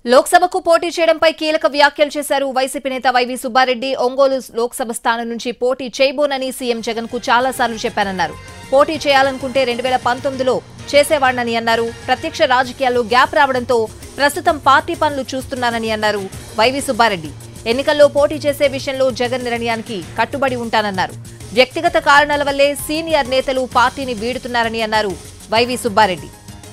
లోక్సభకు పోటీ చేయడంపై కీలక వ్యాఖ్యలు చేశారు వైసీపీ నేత వైవి సుబ్బారెడ్డి ఒంగోలు లోక్సభ స్థానం నుంచి పోటీ చేయబోనని సీఎం జగన్ కు చాలాసార్లు చెప్పానన్నారు పోటీ చేయాలనుకుంటే రెండు వేల పంతొమ్మిదిలో చేసేవాడినని అన్నారు ప్రత్యక్ష రాజకీయాల్లో గ్యాప్ రావడంతో ప్రస్తుతం పార్టీ పనులు చూస్తున్నానని అన్నారు వైవి సుబ్బారెడ్డి ఎన్నికల్లో పోటీ చేసే విషయంలో జగన్ నిర్ణయానికి కట్టుబడి ఉంటానన్నారు వ్యక్తిగత కారణాల వల్లే సీనియర్ నేతలు పార్టీని వీడుతున్నారని అన్నారు వైవి సుబ్బారెడ్డి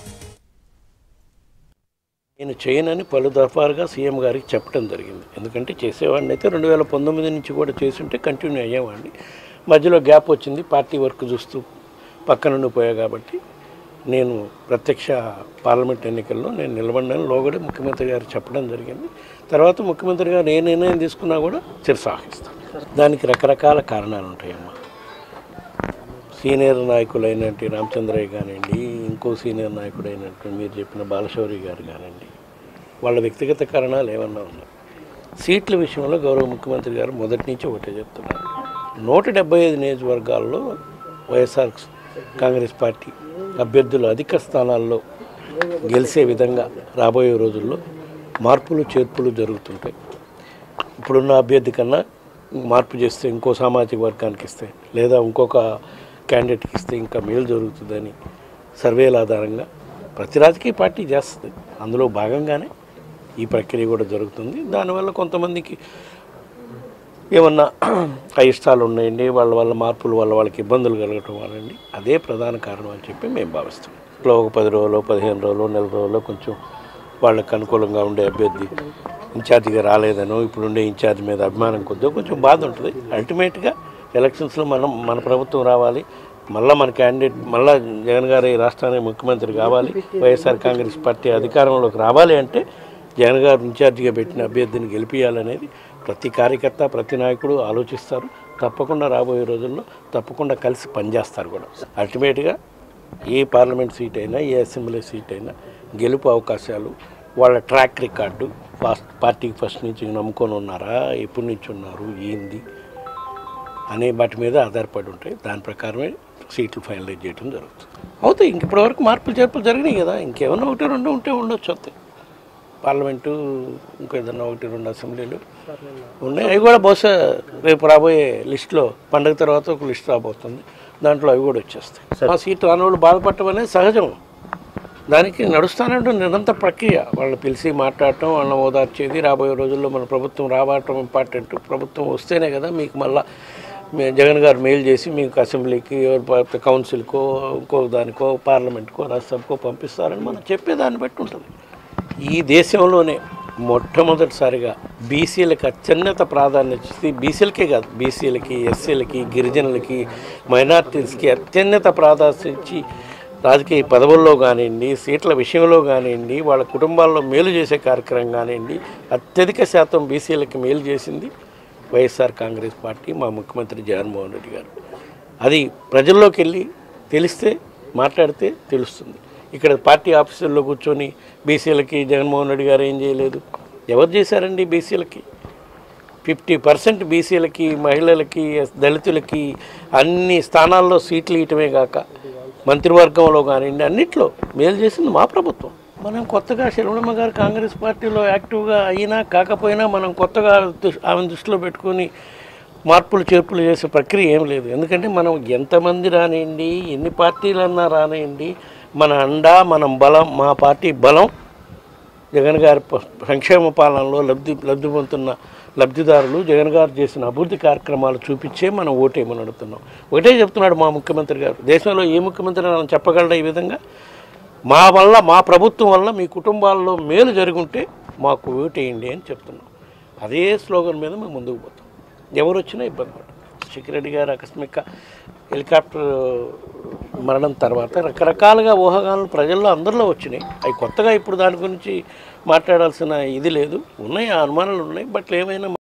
నేను చేయనని పలు దఫాలుగా సీఎం గారికి చెప్పడం జరిగింది ఎందుకంటే చేసేవాడిని అయితే రెండు వేల పంతొమ్మిది నుంచి కూడా చేస్తుంటే కంటిన్యూ అయ్యేవాడిని మధ్యలో గ్యాప్ వచ్చింది పార్టీ వర్క్ చూస్తూ పక్కన ఉండిపోయా కాబట్టి నేను ప్రత్యక్ష పార్లమెంట్ ఎన్నికల్లో నేను నిలబడినని లోగడే ముఖ్యమంత్రి గారు చెప్పడం జరిగింది తర్వాత ముఖ్యమంత్రి గారు ఏ నిర్ణయం తీసుకున్నా కూడా చిరసాహిస్తాను దానికి రకరకాల కారణాలు ఉంటాయమ్మా సీనియర్ నాయకులైనటువంటి రామచంద్రయ్య కానివ్వండి ఇంకో సీనియర్ నాయకుడైనటువంటి మీరు చెప్పిన బాలశౌరి గారు కానివ్వండి వాళ్ళ వ్యక్తిగత కారణాలు ఏమన్నా ఉన్నాయి సీట్ల విషయంలో గౌరవ ముఖ్యమంత్రి గారు మొదటి నుంచి ఒకటే చెప్తున్నారు నూట డెబ్బై ఐదు నియోజకవర్గాల్లో వైఎస్ఆర్ కాంగ్రెస్ పార్టీ అభ్యర్థులు అధిక స్థానాల్లో గెలిచే విధంగా రాబోయే రోజుల్లో మార్పులు చేర్పులు జరుగుతుంటాయి ఇప్పుడున్న అభ్యర్థి కన్నా మార్పు చేస్తే ఇంకో సామాజిక వర్గానికి ఇస్తే లేదా ఇంకొక క్యాండిడేట్కి ఇస్తే ఇంకా మేలు జరుగుతుందని సర్వేల ఆధారంగా ప్రతి రాజకీయ పార్టీ చేస్తుంది అందులో భాగంగానే ఈ ప్రక్రియ కూడా జరుగుతుంది దానివల్ల కొంతమందికి ఏమన్నా అయిష్టాలు ఉన్నాయండి వాళ్ళ వల్ల మార్పుల వల్ల వాళ్ళకి ఇబ్బందులు కలగటం వల్లండి అదే ప్రధాన కారణం అని చెప్పి మేము భావిస్తాం ఇట్లా ఒక పది రోజులు పదిహేను రోజులు నెల రోజుల్లో కొంచెం వాళ్ళకి అనుకూలంగా ఉండే అభ్యర్థి ఇన్ఛార్జిగా రాలేదనో ఇప్పుడు ఉండే ఇన్ఛార్జ్ మీద అభిమానం కొద్దిగా కొంచెం బాధ ఉంటుంది అల్టిమేట్గా ఎలక్షన్స్లో మనం మన ప్రభుత్వం రావాలి మళ్ళీ మన క్యాండిడేట్ మళ్ళీ జగన్ గారు ఈ రాష్ట్రానికి ముఖ్యమంత్రి కావాలి వైఎస్ఆర్ కాంగ్రెస్ పార్టీ అధికారంలోకి రావాలి అంటే జగన్ గారు ఇన్ఛార్జిగా పెట్టిన అభ్యర్థిని గెలిపించాలనేది ప్రతి కార్యకర్త ప్రతి నాయకుడు ఆలోచిస్తారు తప్పకుండా రాబోయే రోజుల్లో తప్పకుండా కలిసి పనిచేస్తారు కూడా అల్టిమేట్గా ఏ పార్లమెంట్ సీట్ అయినా ఏ అసెంబ్లీ సీట్ అయినా గెలుపు అవకాశాలు వాళ్ళ ట్రాక్ రికార్డు ఫాస్ట్ పార్టీకి ఫస్ట్ నుంచి నమ్ముకొని ఉన్నారా ఎప్పటి నుంచి ఉన్నారు ఏంది అనే వాటి మీద ఆధారపడి ఉంటాయి దాని ప్రకారమే సీట్లు ఫైనలైజ్ చేయడం జరుగుతుంది అవుతాయి ఇంక ఇప్పటివరకు మార్పులు చేర్పులు జరిగినాయి కదా ఇంకేమన్నా ఒకటి రెండు ఉంటే ఉండొచ్చు అవుతాయి పార్లమెంటు ఇంకా ఏదన్నా ఒకటి రెండు అసెంబ్లీలు ఉన్నాయి అవి కూడా బహుశా రేపు రాబోయే లిస్టులో పండగ తర్వాత ఒక లిస్ట్ రాబోతుంది దాంట్లో అవి కూడా వచ్చేస్తాయి మా సీట్ రాని వాళ్ళు బాధపడటం అనేది సహజం దానికి నడుస్తానంటే నిరంతర ప్రక్రియ వాళ్ళని పిలిచి మాట్లాడటం వాళ్ళని ఓదార్చేది రాబోయే రోజుల్లో మన ప్రభుత్వం రావటం ఇంపార్టెంట్ ప్రభుత్వం వస్తేనే కదా మీకు మళ్ళా మీ జగన్ గారు మెయిల్ చేసి మీకు అసెంబ్లీకి ఎవరు కౌన్సిల్కో ఇంకో దానికో పార్లమెంట్కో రాజ్యసభకో పంపిస్తారని మనం చెప్పేదాన్ని బట్టి ఉంటుంది ఈ దేశంలోనే మొట్టమొదటిసారిగా బీసీలకు అత్యున్నత ప్రాధాన్యత ఇచ్చి బీసీలకే కాదు బీసీలకి ఎస్సీలకి గిరిజనులకి మైనార్టీస్కి అత్యున్నత ప్రాధాన్యత ఇచ్చి రాజకీయ పదవుల్లో కానివ్వండి సీట్ల విషయంలో కానివ్వండి వాళ్ళ కుటుంబాల్లో మేలు చేసే కార్యక్రమం కానివ్వండి అత్యధిక శాతం బీసీలకి మేలు చేసింది వైఎస్ఆర్ కాంగ్రెస్ పార్టీ మా ముఖ్యమంత్రి జగన్మోహన్ రెడ్డి గారు అది ప్రజల్లోకి వెళ్ళి తెలిస్తే మాట్లాడితే తెలుస్తుంది ఇక్కడ పార్టీ ఆఫీసుల్లో కూర్చొని బీసీలకి జగన్మోహన్ రెడ్డి గారు ఏం చేయలేదు ఎవరు చేశారండి బీసీలకి ఫిఫ్టీ పర్సెంట్ బీసీలకి మహిళలకి దళితులకి అన్ని స్థానాల్లో సీట్లు ఇయటమే కాక మంత్రివర్గంలో కానివ్వండి అన్నిట్లో మేలు చేసింది మా ప్రభుత్వం మనం కొత్తగా శరవణమ్మ గారు కాంగ్రెస్ పార్టీలో యాక్టివ్గా అయినా కాకపోయినా మనం కొత్తగా దృ- ఆమెను దృష్టిలో పెట్టుకొని మార్పులు చేర్పులు చేసే ప్రక్రియ ఏం లేదు ఎందుకంటే మనం ఎంతమంది రానివ్వండి ఎన్ని పార్టీలన్నా రానివ్వండి మన అండా మనం బలం మా పార్టీ బలం జగన్ గారి ప- సంక్షేమ పాలనలో లబ్ధి లబ్ధి పొందుతున్న లబ్ధిదారులు జగన్ గారు చేసిన అభివృద్ధి కార్యక్రమాలు చూపించే మనం ఓటేమని అడుగుతున్నాం ఒకటే చెప్తున్నాడు మా ముఖ్యమంత్రి గారు దేశంలో ఏ ముఖ్యమంత్రి మనం చెప్పగలడా ఈ విధంగా మా వల్ల మా ప్రభుత్వం వల్ల మీ కుటుంబాల్లో మేలు జరుగుంటే మాకు ఓటేయండి అని చెప్తున్నాం అదే స్లోగన్ మీద మేము ముందుకు పోతాం ఎవరు వచ్చినా ఇబ్బంది పడదు రెడ్డి గారు ఆకస్మిక హెలికాప్టర్ మరణం తర్వాత రకరకాలుగా ఊహాగానాలు ప్రజల్లో అందరిలో వచ్చినాయి అవి కొత్తగా ఇప్పుడు దాని గురించి మాట్లాడాల్సిన ఇది లేదు ఉన్నాయి ఆ అనుమానాలు ఉన్నాయి బట్ ఏమైనా